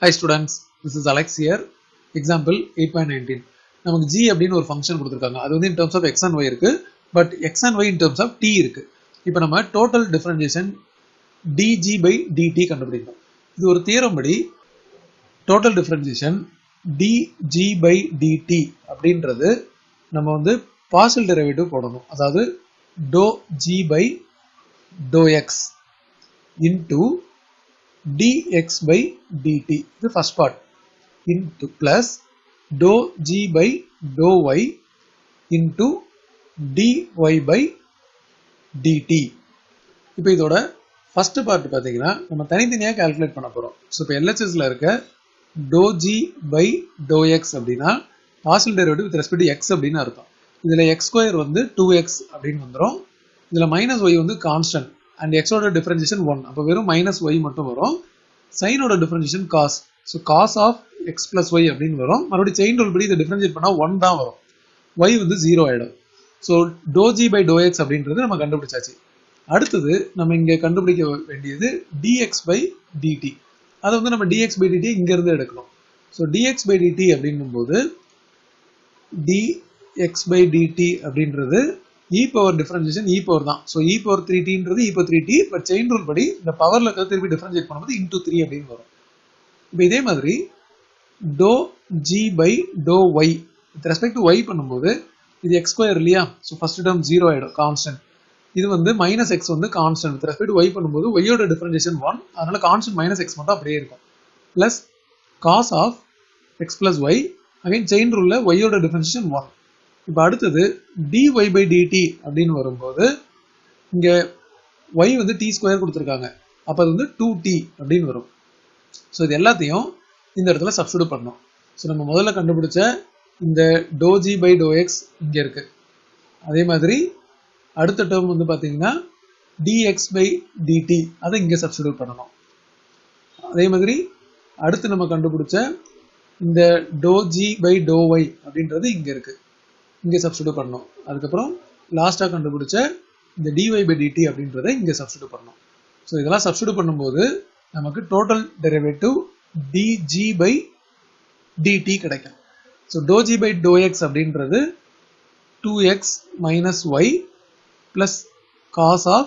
Hi students, this is Alex here. Example 8.19. நமக்கு g அப்படின்னு ஒரு ஃபங்க்ஷன் கொடுத்துருக்காங்க அது வந்து in terms of x and y இருக்கு but x and y in terms of t இருக்கு இப்போ நம்ம total differentiation dg by dt கண்டுபிடிக்கணும் இது ஒரு தியரம் படி total differentiation dg by dt அப்படின்றது நம்ம வந்து பார்ஷியல் டெரிவேட்டிவ் போடணும் அதாவது doe g by doe x into dx by dt இது first part into plus dou g by dou y into dy by dt இப்போ இதோட ஃபர்ஸ்ட் பார்ட் பார்த்தீங்கன்னா நம்ம தனித்தனியாக கால்குலேட் பண்ண போகிறோம் ஸோ இப்போ எல்ஹெச்எஸ்ல இருக்க doe G by doe X அப்படின்னா partial derivative with respect X அப்படின்னு அர்த்தம் இதில் எக்ஸ் ஸ்கொயர் வந்து டூ எக்ஸ் அப்படின்னு வந்துடும் இதில் மைனஸ் ஒய் வந்து கான்ஸ்டன்ட் அண்ட் எக்ஸோட டிஃபரன்ஷியேஷன் ஒன் அப்போ வெறும் மைனஸ் ஒய் மட்டும் வரும் சைனோட differentiation cos so cos of X plus Y அப்படின்னு வரும் மறுபடியும் செயின் ரூல் படி இதை டிஃபரன்ஷியேட் பண்ணால் ஒன் தான் வரும் ஒய் வந்து ஜீரோ ஆகிடும் so doe G by doe X அப்படின்றது நம்ம கண்டுபிடிச்சாச்சு அடுத்தது நம்ம இங்கே கண்டுபிடிக்க வேண்டியது டிஎக்ஸ் பை டிடி அதை வந்து நம்ம டிஎக்ஸ் பை டிடி இங்கேருந்து எடுக்கணும் ஸோ டிஎக்ஸ் பை டிடி அப்படிங்கும்போது டிஎக்ஸ் பை டிடி அப்படின்றது E power differentiation E power தான் ஸோ இ பவர் த்ரீ டீன்றது E power three T but chain rule படி இந்த பவரில் இருக்கிறத திருப்பி டிஃபரன்ஷியேட் பண்ணும்போது இன்டூ த்ரீ அப்படின்னு வரும் இப்போ இதே மாதிரி doe G by doe Y with respect to Y பண்ணும்போது இது எக்ஸ் ஸ்கொயர் இல்லையா ஸோ ஃபர்ஸ்ட் டேர்ம் ஜீரோ ஆகிடும் கான்ஸ்டன்ட் இது வந்து மைனஸ் எக்ஸ் வந்து கான்ஸ்டன்ட் வித் ரெஸ்பெக்ட் ஒய் பண்ணும்போது ஒய்யோட டிஃபரன்ஷியேஷன் ஒன் அதனால கான்ஸ்டன்ட் மைனஸ் எக்ஸ் மட்டும் அப்படியே இருக்கும் plus cos of X plus Y again chain ரூல்ல ஒய்யோட டிஃபரன்ஷியேஷன் ஒன் இப்போ அடுத்தது dy பை டிடி அப்படின்னு வரும்போது இங்கே ஒய் வந்து டி ஸ்கொயர் கொடுத்துருக்காங்க அப்போ அது வந்து டூ டி அப்படின்னு வரும் ஸோ இது எல்லாத்தையும் இந்த இடத்துல சப்ஸ்டியூட் பண்ணணும் ஸோ நம்ம முதல்ல கண்டுபிடிச்ச இந்த doe G by doe X இங்கே இருக்கு அதே மாதிரி அடுத்த டேர்ம் வந்து பார்த்தீங்கன்னா டிஎக்ஸ் பை டிடி அதை இங்கே சப்ஸ்டியூட் பண்ணணும் அதே மாதிரி அடுத்து நம்ம கண்டுபிடிச்ச இந்த doe G by doe Y அப்படின்றது இங்கே இருக்கு இங்கே சப்ஸ்டியூட் பண்ணணும் அதுக்கப்புறம் லாஸ்ட்டாக கண்டுபிடிச்ச இந்த டிஒய் பை டிடி அப்படின்றத இங்கே சப்ஸ்டியூட் பண்ணணும் ஸோ இதெல்லாம் சப்ஸ்டியூட் பண்ணும்போது நமக்கு total derivative DG by DT கிடைக்கும் so doe G by doe X அப்படின்றது two X minus Y plus cos of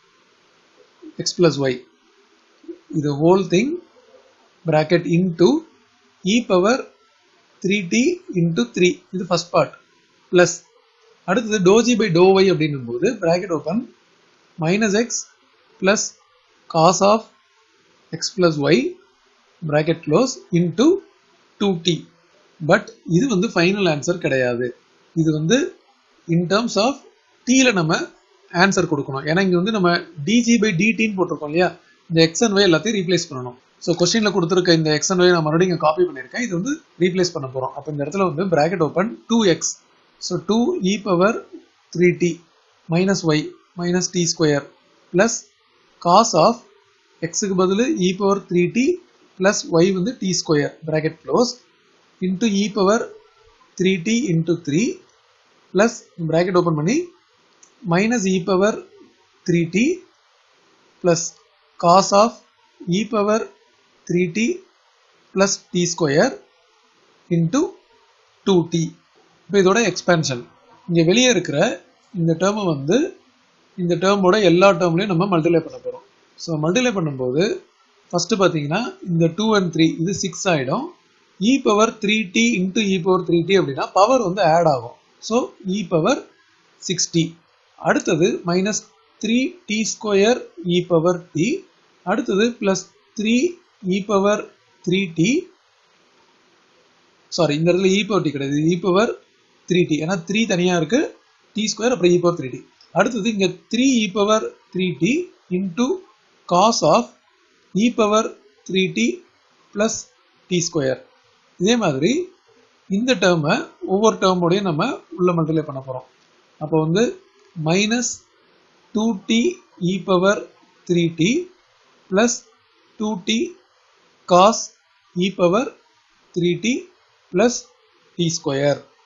X plus Y இது whole thing bracket into e power 3t into 3 இது first part plus அடுத்தது doe G by doe Y அப்படின்னும் போது bracket open minus X plus cos of X plus Y bracket close into two T but இது வந்து final answer கிடையாது இது வந்து in terms of டீல நம்ம ஆன்சர் கொடுக்கணும் ஏன்னா இங்க வந்து நம்ம டிஜி பை டிடின்னு போட்டிருக்கோம் இல்லையா இந்த எக்ஸ் அண்ட் ஒய் எல்லாத்தையும் ரீப்ளேஸ் பண்ணணும் ஸோ கொஸ்டின்ல கொடுத்துருக்க இந்த எக்ஸ் அண்ட் ஒய் நான் மறுபடியும் இங்கே காப்பி பண்ணியிருக்கேன் இது வந்து ரீப்ளேஸ் பண்ண போகிறோம் அப்போ இந்த இடத்துல வந்து bracket open two X so two E power three T minus Y minus T square plus cos of எக்ஸுக்கு பதில் E power three T plus Y வந்து T square bracket close into E power three T into three plus bracket open பண்ணி minus E power three T plus cos of E power 3t plus t square into 2t இப்போ இதோட expansion இங்கே வெளியே இருக்கிற இந்த டேர்மை வந்து இந்த டேர்மோட எல்லா டேர்ம்லையும் நம்ம மல்டிப்ளை பண்ண போகிறோம் ஸோ மல்டிப்ளை பண்ணும்போது ஃபஸ்ட்டு பார்த்தீங்கன்னா இந்த டூ அண்ட் த்ரீ இது சிக்ஸ் ஆகிடும் E power three T into E power three T அப்படின்னா பவர் வந்து ஆட் ஆகும் so E power six T அடுத்தது minus three T square E power T அடுத்தது plus three E power three T sorry இந்த இடத்துல E power T கிடையாது E power three T ஏன்னா three தனியாக இருக்கு டி ஸ்கொயர் அப்புறம் இ பவர் த்ரீ டி அடுத்தது இங்கே three E power three T into cos of E power three T plus T square இதே மாதிரி இந்த டேர்மை ஒவ்வொரு டேர்மோடையும் நம்ம உள்ள மல்டிப்ளை பண்ண போகிறோம் அப்போ வந்து minus two T E power three T plus 2t cos e power 3t plus t square